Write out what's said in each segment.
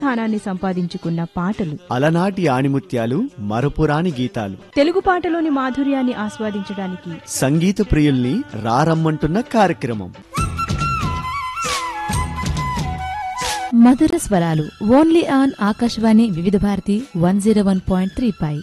స్థానాన్ని సంపాదించుకున్న పాటలు అలనాటి ఆణిముత్యాలు మరపురాని గీతాలు తెలుగు పాటలోని మాధుర్యాన్ని ఆస్వాదించడానికి సంగీత ప్రియుల్ని రారమ్మంటున్న కార్యక్రమం మధుర స్వరాలు only on Akashvani Vividh Bharati one zero one point three పై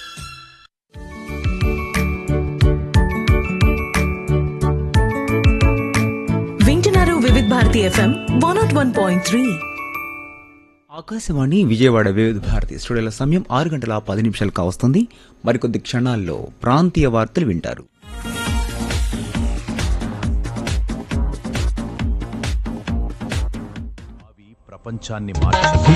వింటున్నారు Vividh Bharati FM one not one point three Akashvani Vijayawada Vividh Bharati స్టూడియోల సమయం ఆరు గంటల పది నిమిషాలు కావస్తుంది మరికొద్ది క్షణాల్లో ప్రాంతీయ వార్తలు వింటారు ప్రపంచాన్ని మార్చింది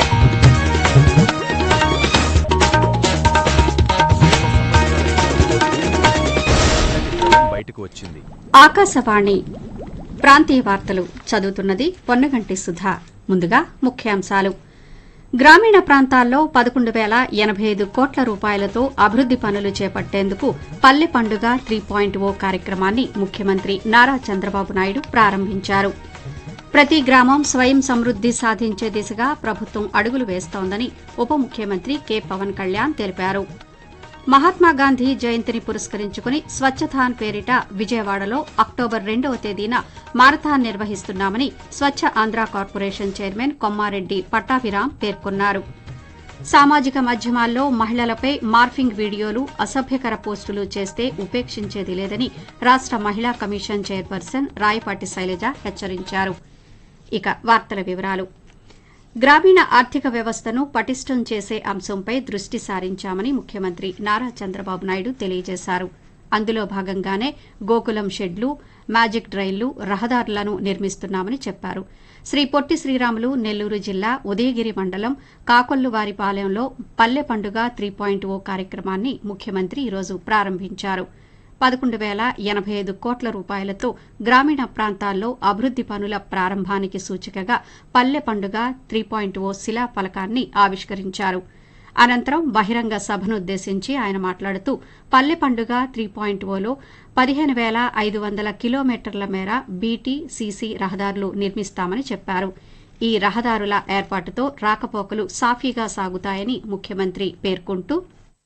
బయటకు వచ్చింది ఆకాశవాణి ప్రాంతీయ వార్తలు చదువుతున్నది పొన్నగంటి సుధా ముందుగా ముఖ్యాంశాలు గ్రామీణ ప్రాంతాల్లో పదకొండు వేల ఎనభై ఐదు కోట్ల రూపాయలతో అభివృద్ది పనులు చేపట్టేందుకు పల్లె పండుగ త్రీ పాయింట్ ఓ కార్యక్రమాన్ని ముఖ్యమంత్రి నారా చంద్రబాబు నాయుడు ప్రారంభించారు ప్రతి గ్రామం స్వయం సమృద్ది సాధించే దిశగా ప్రభుత్వం అడుగులు వేస్తోందని ఉప ముఖ్యమంత్రి కె పవన్ కళ్యాణ్ తెలిపారు మహాత్మా గాంధీ జయంతిని పురస్కరించుకుని స్వచ్ఛథాన్ పేరిట విజయవాడలో అక్టోబర్ రెండవ తేదీన మారథాన్ నిర్వహిస్తున్నామని స్వచ్ఛ ఆంధ్ర కార్పొరేషన్ చైర్మన్ కొమ్మారెడ్డి పట్టాభిరాం పేర్కొన్నారు సామాజిక మాధ్యమాల్లో మహిళలపై మార్ఫింగ్ వీడియోలు అసభ్యకర పోస్టులు చేస్తే ఉపేక్షించేది లేదని రాష్ట మహిళా కమిషన్ చైర్పర్సన్ రాయపాటి శైలజ హెచ్చరించారు ఇక వార్తల వివరాలు గ్రామీణ ఆర్థిక వ్యవస్థను పటిష్టం చేసే అంశంపై దృష్టి సారించామని ముఖ్యమంత్రి నారా చంద్రబాబు నాయుడు తెలియజేశారు అందులో భాగంగానే గోకులం షెడ్లు మ్యాజిక్ డ్రైన్లు రహదారులను నిర్మిస్తున్నామని చెప్పారు శ్రీ పొట్టి శ్రీరాములు నెల్లూరు జిల్లా ఉదయగిరి మండలం కాకొల్లువారిపాలెంలో పల్లె పండుగ త్రీ పాయింట్ ఓ కార్యక్రమాన్ని ముఖ్యమంత్రి ఈరోజు ప్రారంభించారు పదకొండు వేల ఎనభై ఐదు కోట్ల రూపాయలతో గ్రామీణ ప్రాంతాల్లో అభివృద్ది పనుల ప్రారంభానికి సూచికగా పల్లె పండుగ త్రీ పాయింట్ ఓ శిలా ఫలకాన్ని ఆవిష్కరించారు అనంతరం బహిరంగ సభనుద్దేశించి ఆయన మాట్లాడుతూ పల్లె పండుగ త్రీ పాయింట్ ఓలో పదిహేను వేల ఐదు వందల కిలోమీటర్ల మేర బీటీ సీసీ రహదారులు నిర్మిస్తామని చెప్పారు ఈ రహదారుల ఏర్పాటుతో రాకపోకలు సాఫీగా సాగుతాయని ముఖ్యమంత్రి పేర్కొంటూ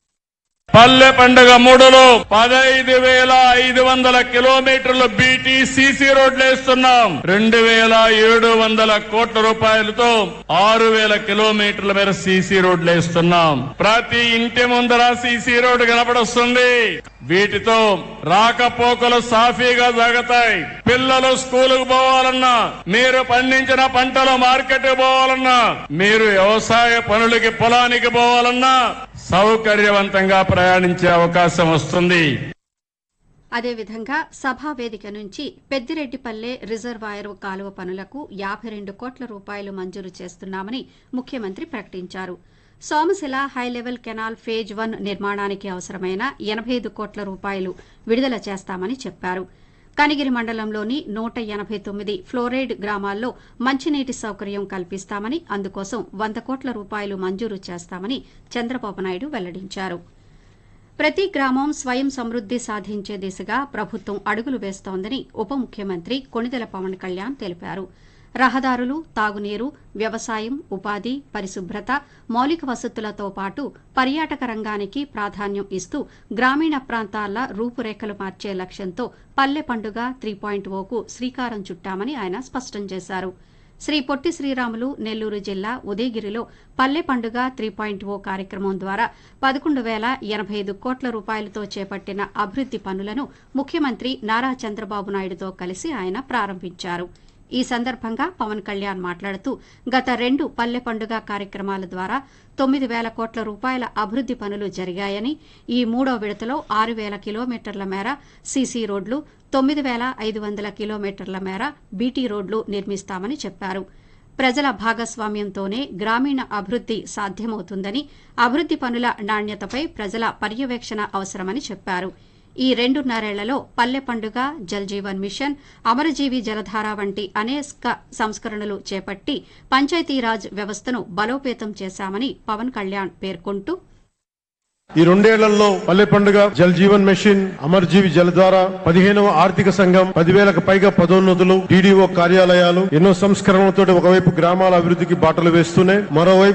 పల్లె పండుగ మూడులో పదైదు వేల ఐదు వందల కిలోమీటర్లు బీటీ సీసీ రోడ్లు వేస్తున్నాం రెండు వేల ఏడు వందల కోట్ల రూపాయలతో ఆరు వేల కిలోమీటర్ల మేర సీసీ రోడ్లు వేస్తున్నాం ప్రతి ఇంటి ముందర సీసీ రోడ్డు కనపడొస్తుంది వీటితో రాకపోకలు సాఫీగా సాగుతాయి పిల్లలు స్కూలుకు పోవాలన్నా మీరు పండించిన పంటలు మార్కెట్ పోవాలన్నా మీరు వ్యవసాయ పనులకి పొలానికి పోవాలన్నా సౌకర్యవంతంగా ప్రయాణించే అవకాశం వస్తుంది అదేవిధంగా సభా వేదిక నుంచి పెద్దిరెడ్డిపల్లె రిజర్వాయర్ కాలువ పనులకు యాభై రెండు కోట్ల రూపాయలు మంజూరు చేస్తున్నామని ముఖ్యమంత్రి ప్రకటించారు Somasila high level canal phase one నిర్మాణానికి అవసరమైన ఎనభై ఐదు కోట్ల రూపాయలు విడుదల చేస్తామని చెప్పారు కనిగిరి మండలంలోని నూట ఎనభై తొమ్మిది ఫ్లోరైడ్ గ్రామాల్లో మంచినీటి సౌకర్యం కల్పిస్తామని అందుకోసం వంద కోట్ల రూపాయలు మంజూరు చేస్తామని చంద్రబాబు నాయుడు వెల్లడించారు ప్రతి గ్రామం స్వయం సమృద్ది సాధించే దిశగా ప్రభుత్వం అడుగులు వేస్తోందని ఉప ముఖ్యమంత్రి కొణిదెల పవన్ కళ్యాణ్ తెలిపారు రహదారులు తాగునీరు వ్యవసాయం ఉపాధి పరిశుభ్రత మౌలిక వసతులతో పాటు పర్యాటక రంగానికి ప్రాధాన్యం ఇస్తూ గ్రామీణ ప్రాంతాల రూపురేఖలు మార్చే లక్ష్యంతో పల్లె పండుగ త్రీ పాయింట్ ఓకు శ్రీకారం చుట్టామని ఆయన స్పష్టం చేశారు శ్రీ పొట్టి శ్రీరాములు నెల్లూరు జిల్లా ఉదయగిరిలో పల్లె పండుగ త్రీ పాయింట్ ఓ కార్యక్రమం ద్వారా పదకొండు వేల ఎనభై ఐదు కోట్ల రూపాయలతో చేపట్టిన అభివృద్ది పనులను ముఖ్యమంత్రి నారా చంద్రబాబు నాయుడుతో కలిసి ఆయన ప్రారంభించారు ఈ సందర్భంగా పవన్ కళ్యాణ్ మాట్లాడుతూ గత రెండు పల్లె పండుగ కార్యక్రమాల ద్వారా తొమ్మిది వేల కోట్ల రూపాయల అభివృద్ది పనులు జరిగాయని ఈ మూడో విడతలో ఆరు వేల కిలోమీటర్ల మేర సీసీ రోడ్లు తొమ్మిది వేల ఐదు వందల కిలోమీటర్ల మేర బీటీ రోడ్లు నిర్మిస్తామని చెప్పారు ప్రజల భాగస్వామ్యంతోనే గ్రామీణ అభివృద్ది సాధ్యమవుతుందని అభివృద్ది పనుల నాణ్యతపై ప్రజల పర్యవేక్షణ అవసరమని చెప్పారు ఈ రెండున్నరేళ్లలో పల్లె పండుగ జల్ జీవన్ మిషన్ అమరజీవి జలధార వంటి అనేక సంస్కరణలు చేపట్టి పంచాయతీరాజ్ వ్యవస్థను బలోపేతం చేశామని పవన్ కళ్యాణ్ పేర్కొంటూ ఈ రెండేళ్లలో పల్లె పండుగ జల్ జీవన్ మెషిన్ అమర్జీవి జల ద్వారా పదిహేనవ ఆర్థిక సంఘం పదివేలకు పైగా పదోన్నతులు టీడీఓ కార్యాలయాలు ఎన్నో సంస్కరణలతో ఒకవైపు గ్రామాల అభివృద్ధికి బాటలు వేస్తూనే మరోవైపు